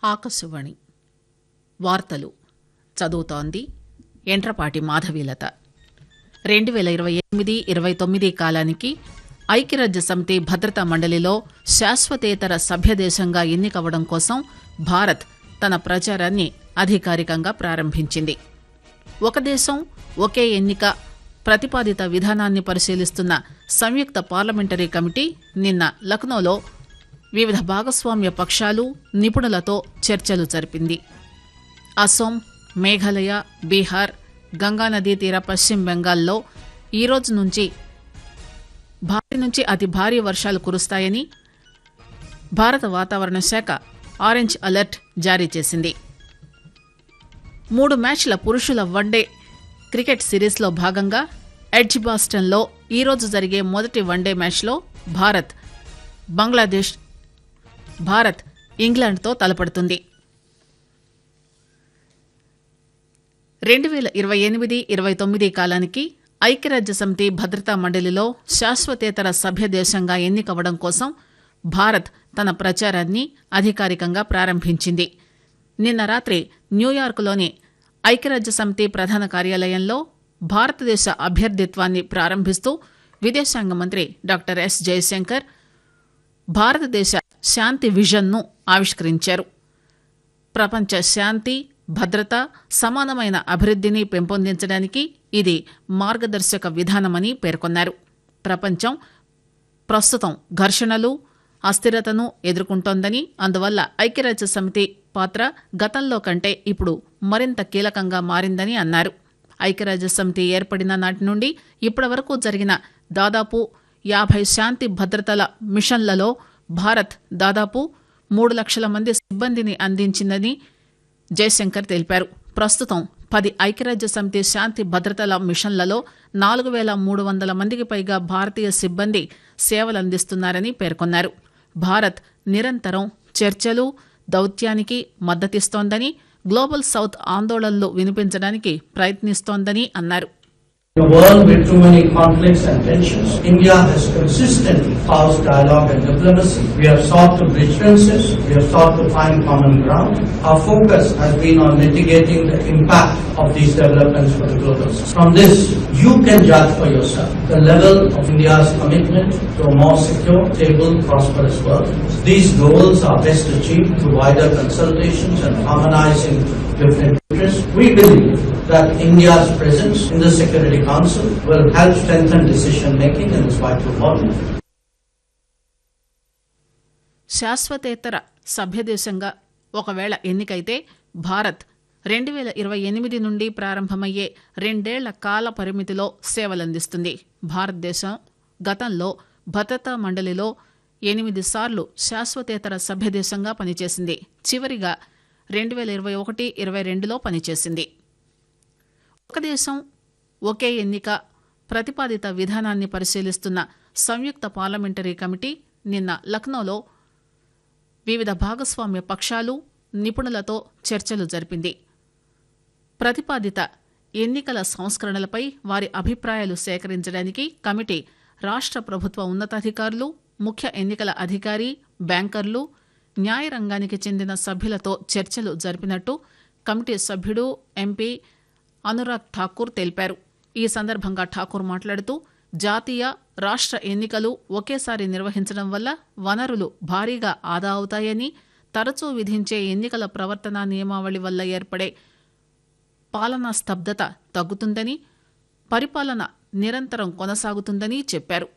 ఆకాశవాణి వార్తలు చదువుతోంది ఎంట్రపాటి మాధవీలత రెండు పేల ఇరవై ఎనిమిది ఇరవై తొమ్మిది కాలానికి ఐక్యరాజ్య సమితి భద్రతా మండలిలో శాశ్వతేతర సభ్యదేశంగా ఎన్నికవడం కోసం భారత్ తన ప్రచారాన్ని అధికారికంగా ప్రారంభించింది ఒక దేశం ఒకే ఎన్నిక ప్రతిపాదిత విధానాన్ని పరిశీలిస్తున్న సంయుక్త పార్లమెంటరీ కమిటీ నిన్న లక్నోలో వివిధ భాగస్వామ్య పక్షాలు నిపుణులతో చర్చలు జరిపింది అసోం మేఘాలయ బీహార్ గంగానదీ తీర పశ్చిమ బెంగాల్లో ఈ రోజు నుంచి భారీ నుంచి అతి భారీ వర్షాలు కురుస్తాయని భారత వాతావరణ శాఖ ఆరెంజ్ అలర్ట్ జారీ చేసింది మూడు మ్యాచ్ల పురుషుల వన్డే క్రికెట్ సిరీస్లో భాగంగా ఎడ్జ్బాస్టన్లో ఈరోజు జరిగే మొదటి వన్డే మ్యాచ్లో భారత్ బంగ్లాదేశ్ భారత్ ఇంగ్లాండ్తో తలపడుతుంది రెండు వేల ఇరవై ఎనిమిది ఇరవై తొమ్మిది కాలానికి ఐక్యరాజ్య సమితి భద్రతా మండలిలో శాశ్వతేతర సభ్య దేశంగా ఎన్నికవడం కోసం భారత్ తన ప్రచారాన్ని అధికారికంగా ప్రారంభించింది నిన్న రాత్రి న్యూయార్క్లోని ఐక్యరాజ్య సమితి ప్రధాన కార్యాలయంలో భారతదేశ అభ్యర్థిత్వాన్ని ప్రారంభిస్తూ విదేశాంగ మంత్రి డాక్టర్ ఎస్ జయశంకర్ భారతదేశ శాంతి విజన్ను ఆవిష్కరించారు ప్రపంచ శాంతి భద్రత సమానమైన అభివృద్ధిని పెంపొందించడానికి ఇది మార్గదర్శక విధానమని పేర్కొన్నారు ప్రపంచం ప్రస్తుతం ఘర్షణలు అస్థిరతను ఎదుర్కొంటోందని అందువల్ల ఐక్యరాజ్య సమితి పాత్ర గతంలో కంటే ఇప్పుడు మరింత కీలకంగా మారిందని అన్నారు ఐక్యరాజ్య సమితి ఏర్పడిన నాటి నుండి ఇప్పటి వరకు జరిగిన దాదాపు యాభై శాంతి భద్రతల మిషన్లలో భారత్ దాదాపు మూడు లక్షల మంది సిబ్బందిని అందించిందని జయశంకర్ తెలిపారు ప్రస్తుతం పది ఐక్యరాజ్య సమితి శాంతి భద్రతల మిషన్లలో నాలుగు వేల మూడు వందల మందికి పైగా భారతీయ సిబ్బంది సేవలందిస్తున్నారని పేర్కొన్నారు భారత్ నిరంతరం చర్చలు దౌత్యానికి మద్దతిస్తోందని గ్లోబల్ సౌత్ ఆందోళనలు వినిపించడానికి ప్రయత్నిస్తోందని అన్నారు In a world with too many conflicts and tensions, India has consistently espoused dialogue and diplomacy. We have sought to bridge differences, we have sought to find common ground. Our focus has been on mitigating the impact of these developments for the global south. From this, you can judge for yourself the level of India's commitment to a more secure, stable, prosperous world. These goals are best achieved through wider consultations and harmonizing different interests. We believe that India's presence in the Security Council will help strengthen decision making in this vital body. శాశ్వతేతర సభ్యదేశంగా ఒకవేళ ఎన్నికైతే భారత్ రెండు వేల ఇరవై ఎనిమిది నుండి ప్రారంభమయ్యే రెండేళ్ల కాల పరిమితిలో సేవలందిస్తుంది భారతదేశం గతంలో భద్రతా మండలిలో ఎనిమిది సార్లు శాశ్వతేతర సభ్యదేశంగా పనిచేసింది చివరిగా రెండు వేల ఇరవై ఒకటి ఇరవై రెండులో పనిచేసింది ఒక దేశం ఒకే ఎన్నిక ప్రతిపాదిత విధానాన్ని పరిశీలిస్తున్న సంయుక్త పార్లమెంటరీ కమిటీ నిన్న లక్నోలో వివిధ భాగస్వామ్య పక్షాలు నిపుణులతో చర్చలు జరిపింది ప్రతిపాదిత ఎన్నికల సంస్కరణలపై వారి అభిప్రాయాలు సేకరించడానికి కమిటీ రాష్ట్ర ప్రభుత్వ ఉన్నతాధికారులు ముఖ్య ఎన్నికల అధికారి బ్యాంకర్లు న్యాయ రంగానికి చెందిన సభ్యులతో చర్చలు జరిపినట్టు కమిటీ సభ్యుడు ఎంపీ అనురాగ్ ఠాకూర్ తెలిపారు ఈ సందర్భంగా ఠాకూర్ మాట్లాడుతూ జాతీయ రాష్ట్ర ఎన్నికలు ఒకేసారి నిర్వహించడం వల్ల వనరులు భారీగా ఆదా అవుతాయని తరచూ విధించే ఎన్నికల ప్రవర్తన నియమావళి వల్ల ఏర్పడే పాలనా స్తబ్దత తగ్గుతుందని పరిపాలన నిరంతరం కొనసాగుతుందని చెప్పారు